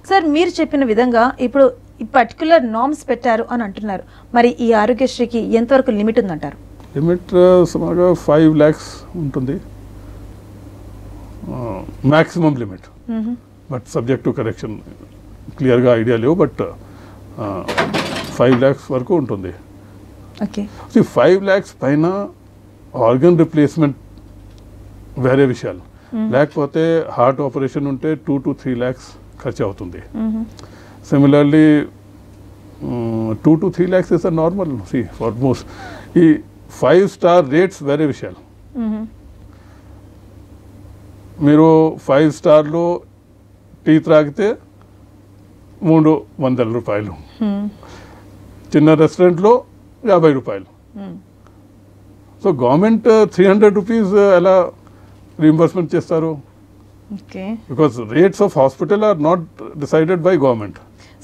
sir మీరు చెప్పిన విధంగా ఇప్పుడు ఈ పర్టికులర్ నామ్స్ పెట్టారు అని అంటున్నారు మరి ఈ ఆరోగ్యశ్రీకి ఎంతవరకు లిమిట్ ఉందంటారు లిమిట్ సుమారుగా ఫైవ్ ల్యాక్స్ ఉంటుంది maximum limit but subject to correction క్లియర్గా ఐడియా లేవు బట్ ఫైవ్ ల్యాక్స్ వరకు ఉంటుంది ఓకే ఫైవ్ ల్యాక్స్ పైన ఆర్గన్ రిప్లేస్మెంట్ వేరే విషయాలు లేకపోతే హార్ట్ ఆపరేషన్ ఉంటే టూ టు త్రీ ల్యాక్స్ ఖర్చు అవుతుంది similarly two to three lakhs is a normal సి ఆల్మోస్ట్ ఈ ఫైవ్ స్టార్ రేట్స్ వేరే విషయాలు మీరు ఫైవ్ స్టార్లో టీ త్రాగితే మూడు వందల రూపాయలు చిన్న రెస్టారెంట్లో యాభై రూపాయలు so government three hundred rupees ఎలా రీంబర్స్మెంట్ చేస్తారు okay because rates of hospital are not decided by government